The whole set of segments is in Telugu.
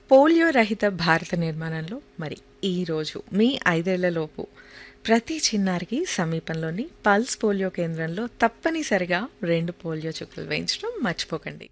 పోలియో రహిత భారత నిర్మాణంలో మరి ఈరోజు మీ ఐదేళ్లలోపు ప్రతి చిన్నారికి సమీపంలోని పల్స్ పోలియో కేంద్రంలో తప్పనిసరిగా రెండు పోలియో చుక్కలు వేయించడం మర్చిపోకండి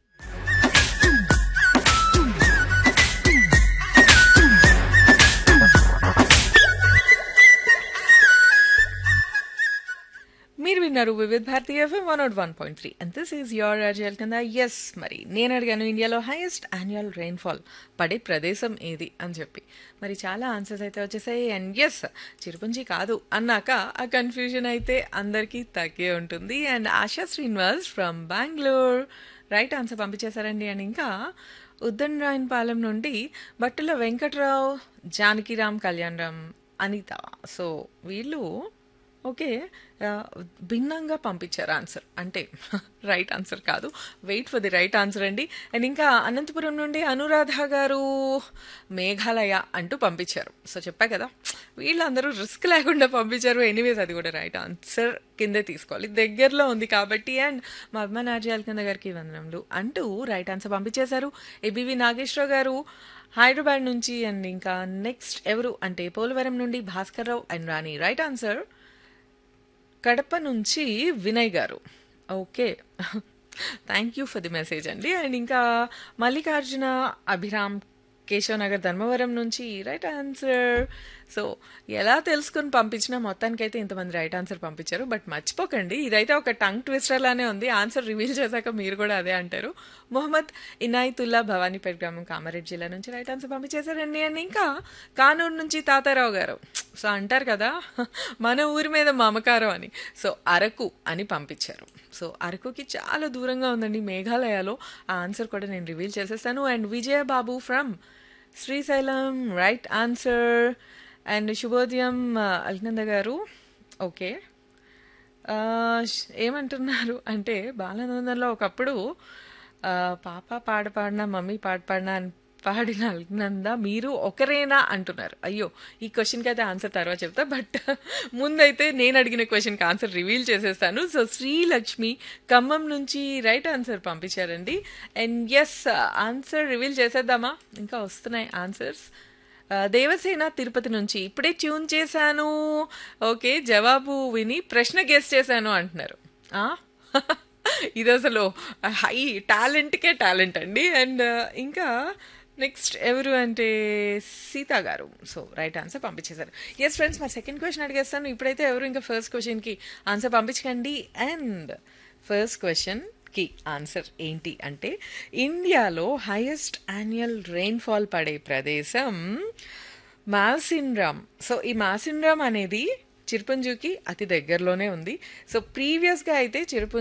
మీరు విన్నారు Vividh Bharati FM one nought one point three and this is your RJ కింద ఎస్ మరి నేను అడిగాను ఇండియాలో హైయెస్ట్ యాన్యువల్ రెయిన్ఫాల్ పడే ప్రదేశం ఏది అని చెప్పి మరి చాలా ఆన్సర్స్ అయితే వచ్చేసాయి అండ్ ఎస్ చిరుపుంజి కాదు అన్నాక ఆ కన్ఫ్యూజన్ అయితే అందరికీ తగ్గే ఉంటుంది and Asha Srinivas from Bengaluru right answer పంపించేశారండి అండ్ ఇంకా ఉద్దన్ రాయన్పాలెం నుండి బట్టుల వెంకట్రావు జానకిరామ్ కళ్యాణరామ్ అనిత సో వీళ్ళు ఓకే ఆ, భిన్నంగా పంపించారు ఆన్సర్ అంటే రైట్ ఆన్సర్ కాదు wait for the right answer అండి అండ్ ఇంకా అనంతపురం నుండి అనురాధ గారు మేఘాలయ అంటూ పంపించారు సో చెప్పా కదా వీళ్ళందరూ రిస్క్ లేకుండా పంపించారు ఎనీవేస్ అది కూడా రైట్ ఆన్సర్ కిందే తీసుకోవాలి దగ్గరలో ఉంది కాబట్టి అండ్ మా అభిమాన్ ఆర్జయాల కింద గారికి వందనములు అంటూ రైట్ ఆన్సర్ పంపించేశారు ఏబివి నాగేశ్వరరావు గారు హైదరాబాద్ నుంచి అండ్ ఇంకా నెక్స్ట్ ఎవరు అంటే పోలవరం నుండి Bhaskar Rao and Rani right answer Kadapa నుంచి Vinay garu okay thank you for the message అండి అండ్ ఇంకా మల్లికార్జున అభిరామ్ కేశవ్ నగర్ ధర్మవరం నుంచి రైట్ ఆన్సర్ సో ఎలా తెలుసుకుని పంపించినా మొత్తానికైతే ఇంతమంది రైట్ ఆన్సర్ పంపించారు బట్ మర్చిపోకండి ఇదైతే ఒక టంగ్ ట్విస్టర్ లానే ఉంది ఆన్సర్ రివీల్ చేశాక మీరు కూడా అదే అంటారు మొహమ్మద్ ఇనాయతుల్లా భవానీపేట గ్రామం కామారెడ్డి జిల్లా నుంచి రైట్ ఆన్సర్ పంపించేశారండి అండ్ ఇంకా కానూరు నుంచి తాతారావు గారు సో అంటారు కదా మన ఊరి మీద మమకారం అని సో అరకు అని పంపించారు సో అరకుకి చాలా దూరంగా ఉందండి మేఘాలయలో ఆ ఆన్సర్ కూడా నేను రివీల్ చేసేస్తాను and Vijayababu from Srisailam right answer and శుభోదయం అల్నంద గారు ఓకే ఆ, ష్- ఏమంటున్నారు అంటే బాలానందంలో ఒకప్పుడు ఆ, పాప పాట పాడినా మమ్మీ పాట పాడినా అని పాడిన అల్నంద మీరు ఒకరేనా అంటున్నారు అయ్యో ఈ క్వశ్చన్కి అయితే ఆన్సర్ తర్వాత చెప్తా బట్ ముందైతే నేను అడిగిన క్వశ్చన్కి ఆన్సర్ రివీల్ చేసేస్తాను సో శ్రీలక్ష్మి ఖమ్మం నుంచి రైట్ ఆన్సర్ పంపించారండి అండ్ ఎస్ ఆన్సర్ రివీల్ చేసేద్దామా ఇంకా వస్తున్నాయి ఆన్సర్స్ ఆ, దేవసేన తిరుపతి నుంచి ఇప్పుడే ట్యూన్ చేశాను ఓకే జవాబు విని ప్రశ్న గెస్ చేశాను అంటున్నారు ఆ? ఇది అసలు హై టాలెంట్కే టాలెంట్ అండి అండ్ ఇంకా నెక్స్ట్ ఎవరు అంటే Sita garu so right answer పంపించేశారు ఎస్ ఫ్రెండ్స్ మరి సెకండ్ క్వశ్చన్ అడిగేస్తాను ఇప్పుడైతే ఎవరు ఇంకా ఫస్ట్ క్వశ్చన్కి ఆన్సర్ పంపించకండి అండ్ ఫస్ట్ క్వశ్చన్ కి ఆన్సర్ ఏంటి అంటే ఇండియాలో హైయెస్ట్ యాన్యువల్ రెయిన్ఫాల్ పడే ప్రదేశం మాసిన్రామ్ సో ఈ మాసిన్రామ్ అనేది చిరుపుంజుకి అతి దగ్గరలోనే ఉంది సో ప్రీవియస్గా అయితే చిరుపుంజు